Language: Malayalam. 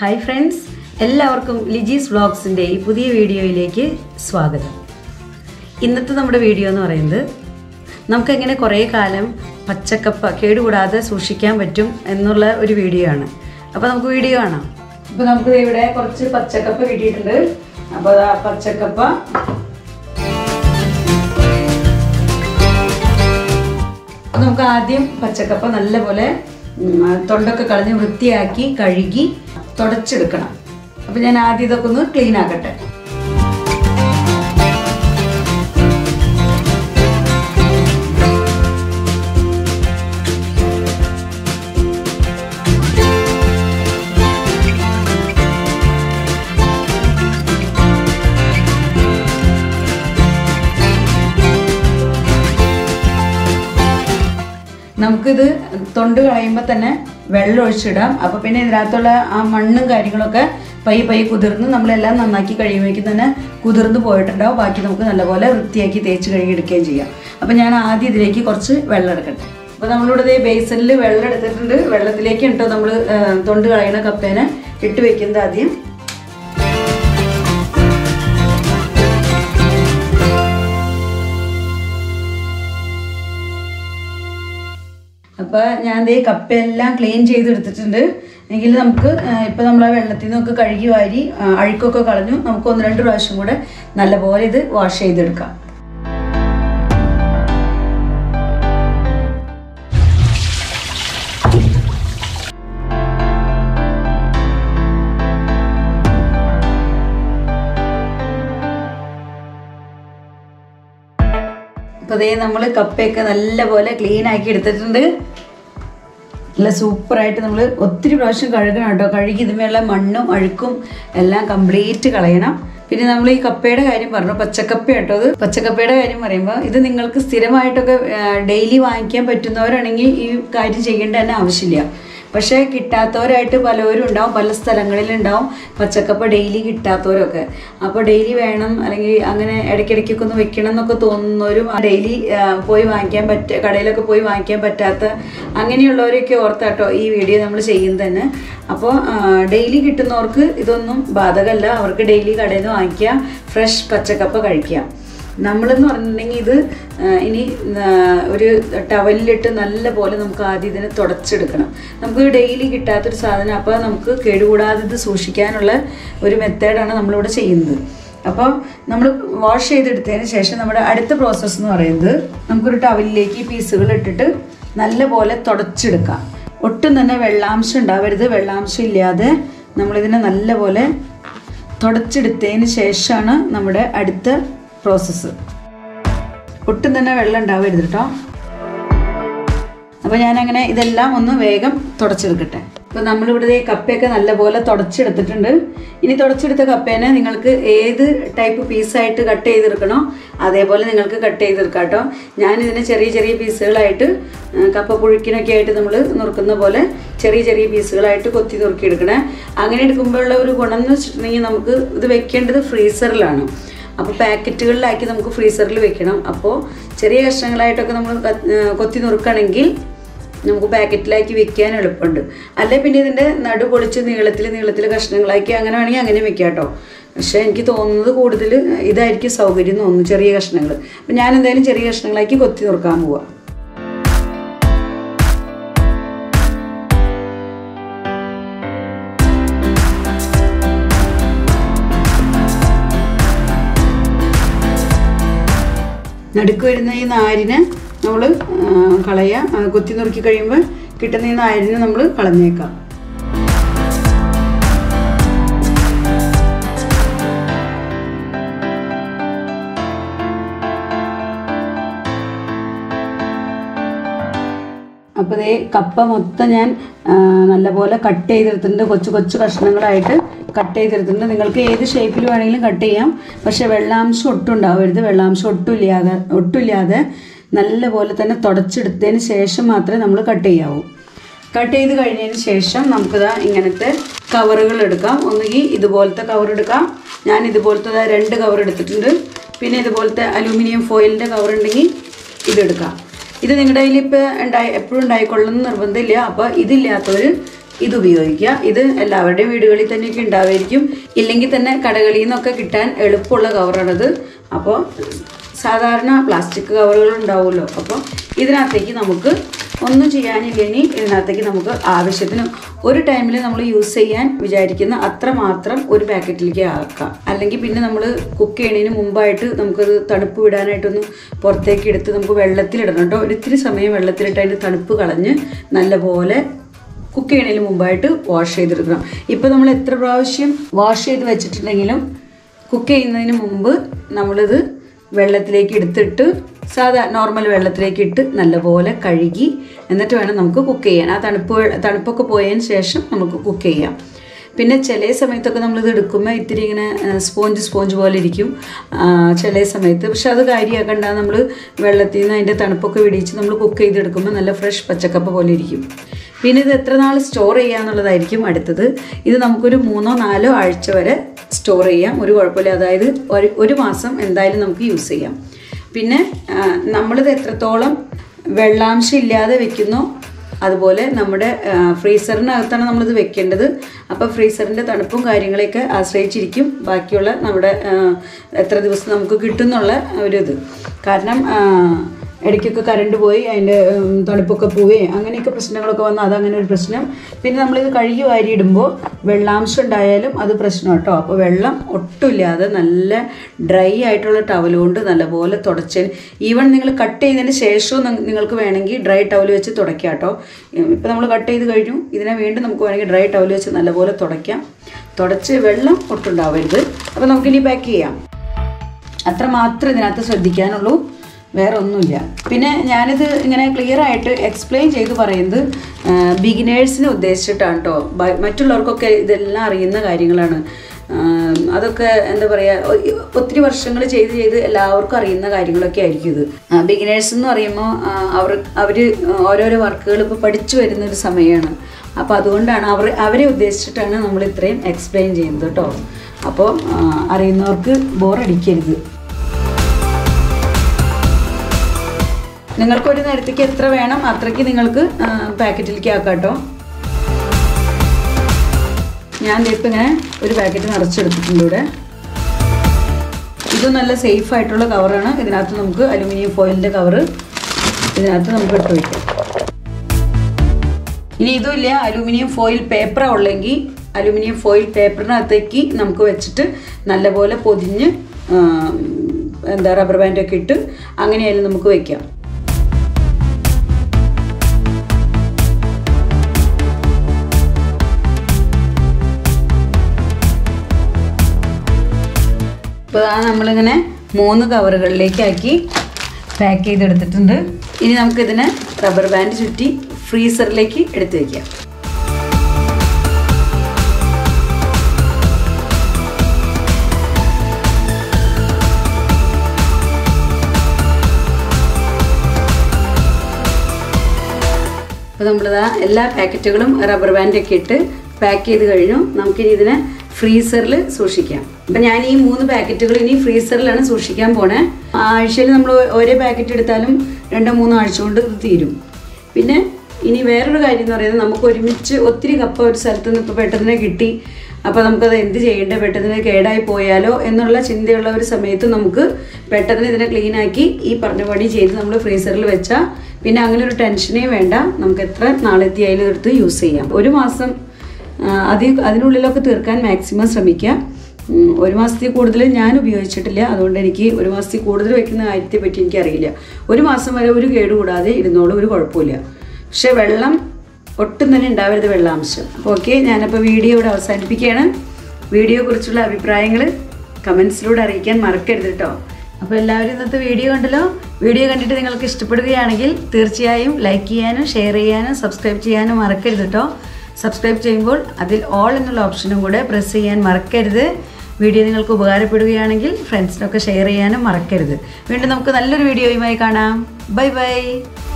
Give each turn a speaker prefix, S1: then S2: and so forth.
S1: ഹായ് ഫ്രണ്ട്സ് എല്ലാവർക്കും ലിജീസ് വ്ളോഗ്സിൻ്റെ ഈ പുതിയ വീഡിയോയിലേക്ക് സ്വാഗതം ഇന്നത്തെ നമ്മുടെ വീഡിയോ എന്ന് പറയുന്നത് നമുക്കെങ്ങനെ കുറേ കാലം പച്ചക്കപ്പ കേടുകൂടാതെ സൂക്ഷിക്കാൻ പറ്റും എന്നുള്ള ഒരു വീഡിയോ ആണ് അപ്പോൾ നമുക്ക് വീഡിയോ കാണാം ഇപ്പോൾ നമുക്ക് ദേ ഇവിടെ കുറച്ച് പച്ചക്കപ്പ കിട്ടിയിട്ടുണ്ട് അപ്പോൾ ആ പച്ചക്കപ്പ അപ്പോൾ നമുക്ക് ആദ്യം പച്ചക്കപ്പ നല്ലപോലെ ഉം, തൊണ്ടൊക്കെ കളഞ്ഞ് വൃത്തിയാക്കി കഴുകി തുടച്ചെടുക്കണം അപ്പോൾ ഞാൻ ആദ്യം ഇതൊക്കെ ഒന്ന് ക്ലീൻ ആക്കട്ടെ നമുക്കിത് തൊണ്ട് കളയുമ്പോൾ തന്നെ വെള്ളം ഒഴിച്ചിടാം അപ്പോൾ പിന്നെ ഇതിനകത്തുള്ള ആ മണ്ണും കാര്യങ്ങളൊക്കെ പയ്യെ പയ്യെ കുതിർന്ന് നമ്മളെല്ലാം നന്നാക്കി കഴിയുമ്പോഴേക്കും തന്നെ കുതിർന്ന് പോയിട്ടുണ്ടാവും ബാക്കി നമുക്ക് നല്ലപോലെ വൃത്തിയാക്കി തേച്ച് കഴുകിയെടുക്കുകയും ചെയ്യാം അപ്പോൾ ഞാൻ ആദ്യം ഇതിലേക്ക് കുറച്ച് വെള്ളം എടുക്കട്ടെ അപ്പോൾ നമ്മളിവിടെ ദേ ബേസനിൽ വെള്ളം എടുത്തിട്ടുണ്ട് വെള്ളത്തിലേക്ക് കേട്ടോ നമ്മൾ തൊണ്ട് കളയുന്ന കപ്പേനെ ഇട്ട് വെക്കുന്നത് ആദ്യം അപ്പോൾ ഞാൻ ദേ കപ്പയെല്ലാം ക്ലീൻ ചെയ്തെടുത്തിട്ടുണ്ട് എങ്കിൽ നമുക്ക് ഇപ്പോൾ നമ്മൾ ആ വെള്ളത്തിൽ നിന്നൊക്കെ കഴുകി വാരി ആ, അഴുക്കൊക്കെ കളഞ്ഞു നമുക്ക് ഒന്ന് രണ്ട് പ്രാവശ്യം കൂടെ നല്ലപോലെ ഇത് വാഷ് ചെയ്തെടുക്കാം അപ്പോൾ അതേ നമ്മൾ കപ്പയൊക്കെ നല്ലപോലെ ക്ലീൻ ആക്കി എടുത്തിട്ടുണ്ട് നല്ല സൂപ്പറായിട്ട് നമ്മൾ ഒത്തിരി പ്രാവശ്യം കഴുകണം കേട്ടോ കഴുകി ഇതുമേലുള്ള മണ്ണും അഴുക്കും എല്ലാം കംപ്ലീറ്റ് കളയണം പിന്നെ നമ്മൾ ഈ കപ്പയുടെ കാര്യം പറഞ്ഞു പച്ചക്കപ്പ കേട്ടോ അത് പച്ചക്കപ്പയുടെ കാര്യം പറയുമ്പോൾ ഇത് നിങ്ങൾക്ക് സ്ഥിരമായിട്ടൊക്കെ ഡെയിലി വാങ്ങിക്കാൻ പറ്റുന്നവരാണെങ്കിൽ ഈ കാര്യം ചെയ്യേണ്ട തന്നെ ആവശ്യമില്ല പക്ഷേ കിട്ടാത്തവരായിട്ട് പലവരും ഉണ്ടാവും പല സ്ഥലങ്ങളിലുണ്ടാവും പച്ചക്കപ്പ ഡെയിലി കിട്ടാത്തവരൊക്കെ അപ്പോൾ ഡെയിലി വേണം അല്ലെങ്കിൽ അങ്ങനെ ഇടയ്ക്കിടയ്ക്കൊക്കെ ഒന്ന് വെക്കണം എന്നൊക്കെ തോന്നുന്നവരും ഡെയിലി പോയി വാങ്ങിക്കാൻ പറ്റ കടയിലൊക്കെ പോയി വാങ്ങിക്കാൻ പറ്റാത്ത അങ്ങനെയുള്ളവരൊക്കെ ഓർത്താട്ടോ ഈ വീഡിയോ നമ്മൾ ചെയ്യുന്നത് തന്നെ അപ്പോൾ ഡെയിലി കിട്ടുന്നവർക്ക് ഇതൊന്നും ബാധകമല്ല അവർക്ക് ഡെയിലി കടയിൽ നിന്ന് വാങ്ങിക്കുക ഫ്രഷ് പച്ചക്കപ്പ കഴിക്കാം നമ്മളെന്ന് പറഞ്ഞിട്ടുണ്ടെങ്കിൽ ഇത് ആ, ഇനി ആ, ഒരു ടവലിലിട്ട് നല്ല പോലെ നമുക്ക് ആദ്യം ഇതിനെ തുടച്ചെടുക്കണം നമുക്ക് ഡെയിലി കിട്ടാത്തൊരു സാധനം അപ്പോൾ നമുക്ക് കേടുകൂടാതെ ഇത് സൂക്ഷിക്കാനുള്ള ഒരു മെത്തേഡാണ് നമ്മളിവിടെ ചെയ്യുന്നത് അപ്പോൾ നമ്മൾ വാഷ് ചെയ്തെടുത്തതിന് ശേഷം നമ്മുടെ അടുത്ത പ്രോസസ്സ് എന്ന് പറയുന്നത് നമുക്കൊരു ടവലിലേക്ക് ഈ പീസുകൾ ഇട്ടിട്ട് നല്ല പോലെ തുടച്ചെടുക്കാം ഒട്ടും തന്നെ വെള്ളാംശം ഉണ്ടാവരുത് വെള്ളാംശം ഇല്ലാതെ നമ്മളിതിനെ നല്ലപോലെ തുടച്ചെടുത്തതിന് ശേഷമാണ് നമ്മുടെ അടുത്ത പ്രോസസ്സ് ഒട്ടും തന്നെ വെള്ളം ഉണ്ടാവരുത് കേട്ടോ അപ്പോൾ ഞാനങ്ങനെ ഇതെല്ലാം ഒന്ന് വേഗം തുടച്ചെടുക്കട്ടെ അപ്പോൾ നമ്മളിവിടെ ദേ കപ്പയൊക്കെ നല്ലപോലെ തുടച്ചെടുത്തിട്ടുണ്ട് ഇനി തുടച്ചെടുത്ത കപ്പേനെ നിങ്ങൾക്ക് ഏത് ടൈപ്പ് പീസായിട്ട് കട്ട് ചെയ്തെടുക്കണോ അതേപോലെ നിങ്ങൾക്ക് കട്ട് ചെയ്തെടുക്കാം കേട്ടോ ഞാനിതിനെ ചെറിയ ചെറിയ പീസുകളായിട്ട് ആ, കപ്പ പുഴുക്കിനൊക്കെ ആയിട്ട് നമ്മൾ നുറുക്കുന്ന പോലെ ചെറിയ ചെറിയ പീസുകളായിട്ട് കൊത്തി നുറുക്കി എടുക്കണേ അങ്ങനെ എടുക്കുമ്പോഴുള്ള ഒരു ഗുണം എന്ന് വെച്ചിട്ടുണ്ടെങ്കിൽ നമുക്ക് ഇത് വെക്കേണ്ടത് ഫ്രീസറിലാണ് അപ്പോൾ പാക്കറ്റുകളിലാക്കി നമുക്ക് ഫ്രീസറിൽ വെക്കണം അപ്പോൾ ചെറിയ കഷ്ണങ്ങളായിട്ടൊക്കെ നമ്മൾ കത്ത്- ഏർ കൊത്തി നുറുക്കണമെങ്കിൽ നമുക്ക് പാക്കറ്റിലാക്കി വെക്കാൻ എളുപ്പമുണ്ട് അല്ലെ പിന്നെ ഇതിൻ്റെ നടു പൊളിച്ച് നീളത്തിൽ നീളത്തിൽ കഷ്ണങ്ങളാക്കി അങ്ങനെ വേണമെങ്കിൽ അങ്ങനെ വെക്കാം കേട്ടോ പക്ഷേ എനിക്ക് തോന്നുന്നത് കൂടുതൽ ഇതായിരിക്കും സൗകര്യം എന്ന് തോന്നുന്നു ചെറിയ കഷ്ണങ്ങൾ അപ്പം ഞാൻ എന്തായാലും ചെറിയ കഷ്ണങ്ങളാക്കി കൊത്തി നുറുക്കാൻ പോവാം നടുക്ക് വരുന്ന ഈ നാരിന് നമ്മൾ കളയുക ആ, കൊത്തി നുറുക്കി കഴിയുമ്പോൾ കിട്ടുന്ന ഈ നാരിന് നമ്മൾ കളഞ്ഞേക്കാം അപ്പോൾ ദേ കപ്പ മൊത്തം ഞാൻ ആ, നല്ലപോലെ കട്ട് ചെയ്തെടുത്തിട്ടുണ്ട് കൊച്ചു കൊച്ചു കഷ്ണങ്ങളായിട്ട് കട്ട് ചെയ്തെടുത്തിട്ടുണ്ട് നിങ്ങൾക്ക് ഏത് ഷേപ്പിൽ വേണമെങ്കിലും കട്ട് ചെയ്യാം പക്ഷേ വെള്ളാംശം ഒട്ടും ഉണ്ടാവരുത് വെള്ളാംശം ഒട്ടും ഇല്ലാതെ ഒട്ടും ഇല്ലാതെ നല്ലപോലെ തന്നെ തുടച്ചെടുത്തതിന് ശേഷം മാത്രമേ നമ്മൾ കട്ട് ചെയ്യാവൂ കട്ട് ചെയ്ത് കഴിഞ്ഞതിന് ശേഷം നമുക്കിതാ ഇങ്ങനത്തെ കവറുകൾ എടുക്കാം ഒന്നുകിൽ ഇതുപോലത്തെ കവർ എടുക്കാം ഞാൻ ഇതുപോലത്തെ ദാ രണ്ട് കവർ എടുത്തിട്ടുണ്ട് പിന്നെ ഇതുപോലത്തെ അലൂമിനിയം ഫോയിലിൻ്റെ കവർ ഉണ്ടെങ്കിൽ ഇതെടുക്കാം ഇത് നിങ്ങളുടെ കയ്യിൽ ഇപ്പോൾ ഉണ്ടായി എപ്പോഴും ഉണ്ടായിക്കൊള്ളുന്ന നിർബന്ധമില്ല അപ്പോൾ ഇതില്ലാത്തവർ ഇത് ഉപയോഗിക്കുക ഇത് എല്ലാവരുടെയും വീടുകളിൽ തന്നെയൊക്കെ ഉണ്ടാവുമായിരിക്കും ഇല്ലെങ്കിൽ തന്നെ കടകളിൽ നിന്നൊക്കെ കിട്ടാൻ എളുപ്പമുള്ള കവറാണിത് അപ്പോൾ സാധാരണ പ്ലാസ്റ്റിക് കവറുകൾ ഉണ്ടാവുമല്ലോ അപ്പോൾ ഇതിനകത്തേക്ക് നമുക്ക് ഒന്നും ചെയ്യാനില്ലെങ്കിൽ ഇതിനകത്തേക്ക് നമുക്ക് ആവശ്യത്തിന് ഒരു ടൈമിൽ നമ്മൾ യൂസ് ചെയ്യാൻ വിചാരിക്കുന്ന അത്ര മാത്രം ഒരു പാക്കറ്റിലേക്ക് ആക്കാം അല്ലെങ്കിൽ പിന്നെ നമ്മൾ കുക്ക് ചെയ്യുന്നതിന് മുമ്പായിട്ട് നമുക്കത് തണുപ്പ് വിടാനായിട്ടൊന്ന് പുറത്തേക്ക് എടുത്ത് നമുക്ക് വെള്ളത്തിലിടണം കേട്ടോ ഒരിത്തിരി സമയം വെള്ളത്തിലിട്ട് അതിൻ്റെ തണുപ്പ് കളഞ്ഞ് നല്ലപോലെ കുക്ക് ചെയ്യുന്നതിന് മുമ്പായിട്ട് വാഷ് ചെയ്തെടുക്കണം ഇപ്പോൾ നമ്മൾ എത്ര പ്രാവശ്യം വാഷ് ചെയ്ത് വെച്ചിട്ടുണ്ടെങ്കിലും കുക്ക് ചെയ്യുന്നതിന് മുമ്പ് നമ്മളിത് വെള്ളത്തിലേക്ക് എടുത്തിട്ട് സാധാ നോർമൽ വെള്ളത്തിലേക്ക് ഇട്ട് നല്ലപോലെ കഴുകി എന്നിട്ട് വേണം നമുക്ക് കുക്ക് ചെയ്യാൻ ആ തണുപ്പ് വെ- തണുപ്പൊക്കെ പോയതിന് ശേഷം നമുക്ക് കുക്ക് ചെയ്യാം പിന്നെ ചില സമയത്തൊക്കെ നമ്മളിത് എടുക്കുമ്പോൾ ഇത്തിരി ഇങ്ങനെ സ്പോഞ്ച് സ്പോഞ്ച് പോലെ ഇരിക്കും ആ, ചില സമയത്ത് പക്ഷെ അത് കാര്യമാക്കണ്ട നമ്മൾ വെള്ളത്തിൽ നിന്ന് അതിൻ്റെ തണുപ്പൊക്കെ വിടിച്ച് നമ്മൾ കുക്ക് ചെയ്തെടുക്കുമ്പോൾ നല്ല ഫ്രഷ് പച്ചക്കപ്പ പോലെ ഇരിക്കും പിന്നെ ഇത് എത്ര നാൾ സ്റ്റോർ ചെയ്യാന്നുള്ളതായിരിക്കും അടുത്തത് ഇത് നമുക്കൊരു മൂന്നോ നാലോ ആഴ്ച വരെ സ്റ്റോർ ചെയ്യാം ഒരു കുഴപ്പമില്ല അതായത് ഒരു ഒരു മാസം എന്തായാലും നമുക്ക് യൂസ് ചെയ്യാം പിന്നെ ആ, നമ്മളിത് എത്രത്തോളം വെള്ളാംശം ഇല്ലാതെ വെക്കുന്നോ അതുപോലെ നമ്മുടെ ആ, ഫ്രീസറിനകത്താണ് നമ്മളിത് വെക്കേണ്ടത് അപ്പോൾ ഫ്രീസറിൻ്റെ തണുപ്പും കാര്യങ്ങളെയൊക്കെ ആശ്രയിച്ചിരിക്കും ബാക്കിയുള്ള നമ്മുടെ ആ, എത്ര ദിവസം നമുക്ക് കിട്ടുന്നുള്ള ഒരു ഇത് കാരണം ആ, ഇടയ്ക്കൊക്കെ കറണ്ട് പോയി അതിൻ്റെ ഉം, തണുപ്പൊക്കെ പോവുകയും അങ്ങനെയൊക്കെ പ്രശ്നങ്ങളൊക്കെ വന്നാൽ അതങ്ങനെ ഒരു പ്രശ്നം പിന്നെ നമ്മളിത് കഴുകി വാരിയിടുമ്പോൾ വെള്ളാംശം ഉണ്ടായാലും അത് പ്രശ്നം കേട്ടോ അപ്പോൾ വെള്ളം ഒട്ടുമില്ലാതെ നല്ല ഡ്രൈ ആയിട്ടുള്ള ടവൽ കൊണ്ട് നല്ലപോലെ തുടച്ച് ഈവൻ നിങ്ങൾ കട്ട് ചെയ്തതിന് ശേഷവും നിങ്ങ- നിങ്ങൾക്ക് വേണമെങ്കിൽ ഡ്രൈ ടവൽ വെച്ച് തുടയ്ക്കാം കേട്ടോ ഇപ്പോൾ നമ്മൾ കട്ട് ചെയ്ത് കഴിഞ്ഞു ഇതിനെ വീണ്ടും നമുക്ക് വേണമെങ്കിൽ ഡ്രൈ ടവൽ വെച്ച് നല്ലപോലെ തുടയ്ക്കാം തുടച്ച് വെള്ളം ഒട്ടുണ്ടാവരുത് അപ്പോൾ നമുക്കിനി പാക്ക് ചെയ്യാം അത്ര മാത്രമേ ഇതിനകത്ത് ശ്രദ്ധിക്കാനുള്ളൂ വേറെ ഒന്നുമില്ല പിന്നെ ഞാനിത് ഇങ്ങനെ ക്ലിയർ ആയിട്ട് എക്സ്പ്ലെയിൻ ചെയ്ത് പറയുന്നത് ബിഗിനേഴ്സിനെ ഉദ്ദേശിച്ചിട്ടാണ് കേട്ടോ മറ്റുള്ളവർക്കൊക്കെ ഇതെല്ലാം അറിയുന്ന കാര്യങ്ങളാണ് ആ, അതൊക്കെ എന്താ പറയുക ഒത്തിരി വർഷങ്ങൾ ചെയ്ത് ചെയ്ത് എല്ലാവർക്കും അറിയുന്ന കാര്യങ്ങളൊക്കെ ആയിരിക്കും ഇത് ബിഗിനേഴ്സ് എന്ന് പറയുമ്പോൾ അവർ അവർ ഓരോരോ വർക്കുകൾ ഇപ്പോൾ പഠിച്ചു വരുന്ന ഒരു സമയമാണ് അപ്പോൾ അതുകൊണ്ടാണ് അവർ അവരെ ഉദ്ദേശിച്ചിട്ടാണ് നമ്മൾ ഇത്രയും എക്സ്പ്ലെയിൻ ചെയ്യുന്നത് കേട്ടോ അപ്പോൾ ആ, അറിയുന്നവർക്ക് ബോറടിക്കരുത് നിങ്ങൾക്ക് ഒരു നേരത്തേക്ക് എത്ര വേണം അത്രയ്ക്ക് നിങ്ങൾക്ക് ആ, പാക്കറ്റിലേക്ക് ആക്കാം കേട്ടോ ഞാൻ ഇപ്പം ഇങ്ങനെ ഒരു പാക്കറ്റ് നിറച്ചെടുത്തിട്ടുണ്ട് ഇവിടെ ഇത് നല്ല സേഫ് ആയിട്ടുള്ള കവറാണ് ഇതിനകത്ത് നമുക്ക് അലുമിനിയം ഫോയിലിൻ്റെ കവറ് ഇതിനകത്ത് നമുക്ക് ഇട്ട് വയ്ക്കാം ഇനി ഇതുമില്ല അലുമിനിയം ഫോയിൽ പേപ്പറാ ഉള്ളെങ്കിൽ അലുമിനിയം ഫോയിൽ പേപ്പറിനകത്തേക്ക് നമുക്ക് വെച്ചിട്ട് നല്ലപോലെ പൊതിഞ്ഞ് ആ, എന്താ റബ്ബർ ബാൻഡൊക്കെ ഇട്ട് അങ്ങനെയായാലും നമുക്ക് വെക്കാം ഇപ്പോൾ ആ നമ്മളിങ്ങനെ മൂന്ന് കവറുകളിലേക്കാക്കി പാക്ക് ചെയ്തെടുത്തിട്ടുണ്ട് ഇനി നമുക്കിതിനെ റബ്ബർ ബാൻഡ് ചുറ്റി ഫ്രീസറിലേക്ക് എടുത്ത് വയ്ക്കാം അപ്പോൾ നമ്മളിതാ എല്ലാ പാക്കറ്റുകളും റബ്ബർ ബാൻഡൊക്കെ ഇട്ട് പാക്ക് ചെയ്ത് കഴിഞ്ഞു നമുക്കിനി ഇതിനെ ഫ്രീസറിൽ സൂക്ഷിക്കാം അപ്പം ഞാൻ ഈ മൂന്ന് പാക്കറ്റുകൾ ഇനി ഫ്രീസറിലാണ് സൂക്ഷിക്കാൻ പോണേ ആഴ്ചയിൽ നമ്മൾ ഓരോ പാക്കറ്റ് എടുത്താലും രണ്ടോ മൂന്നോ ആഴ്ച കൊണ്ട് ഇത് തീരും പിന്നെ ഇനി വേറൊരു കാര്യം എന്ന് പറയുന്നത് നമുക്ക് ഒരുമിച്ച് ഒത്തിരി കപ്പ ഒരു സ്ഥലത്ത് നിന്ന് ഇപ്പോൾ പെട്ടെന്ന് കിട്ടി അപ്പോൾ നമുക്കത് എന്ത് ചെയ്യേണ്ടത് പെട്ടെന്ന് കേടായി പോയാലോ എന്നുള്ള ചിന്തയുള്ള ഒരു സമയത്ത് നമുക്ക് പെട്ടെന്ന് ഇതിനെ ക്ലീൻ ആക്കി ഈ പറഞ്ഞ പണി ചെയ്ത് നമ്മൾ ഫ്രീസറിൽ വെച്ചാൽ പിന്നെ അങ്ങനെ ഒരു ടെൻഷനേ വേണ്ട നമുക്ക് എത്ര നാളെത്തിയായാലും എടുത്ത് യൂസ് ചെയ്യാം ഒരു മാസം ആ, അതി അതിനുള്ളിലൊക്കെ തീർക്കാൻ മാക്സിമം ശ്രമിക്കുക ഉം, ഒരു മാസത്തിൽ കൂടുതൽ ഞാൻ ഉപയോഗിച്ചിട്ടില്ല അതുകൊണ്ട് എനിക്ക് ഒരു മാസത്തിൽ കൂടുതൽ വെക്കുന്ന കാര്യത്തെ പറ്റി എനിക്കറിയില്ല ഒരു മാസം വരെ ഒരു കേടുകൂടാതെ ഇരുന്നോളും ഒരു കുഴപ്പമില്ല പക്ഷെ വെള്ളം ഒട്ടും തന്നെ ഉണ്ടാവരുത് വെള്ളാംശം ഓക്കെ ഞാനപ്പോൾ വീഡിയോ ഇവിടെ അവസാനിപ്പിക്കുകയാണ് വീഡിയോയെക്കുറിച്ചുള്ള അഭിപ്രായങ്ങൾ കമൻസിലൂടെ അറിയിക്കാൻ മറക്കരുത് കേട്ടോ അപ്പോൾ എല്ലാവരും ഇന്നത്തെ വീഡിയോ കണ്ടല്ലോ വീഡിയോ കണ്ടിട്ട് നിങ്ങൾക്ക് ഇഷ്ടപ്പെടുകയാണെങ്കിൽ തീർച്ചയായും ലൈക്ക് ചെയ്യാനും ഷെയർ ചെയ്യാനും സബ്സ്ക്രൈബ് ചെയ്യാനും മറക്കരുത് കേട്ടോ സബ്സ്ക്രൈബ് ചെയ്യുമ്പോൾ അതിൽ ഓൾ എന്നുള്ള ഓപ്ഷനും കൂടെ പ്രസ് ചെയ്യാൻ മറക്കരുത് വീഡിയോ നിങ്ങൾക്ക് ഉപകാരപ്പെടുകയാണെങ്കിൽ ഫ്രണ്ട്സിനൊക്കെ ഷെയർ ചെയ്യാനും മറക്കരുത് വീണ്ടും നമുക്ക് നല്ലൊരു വീഡിയോയുമായി കാണാം ബൈ ബൈ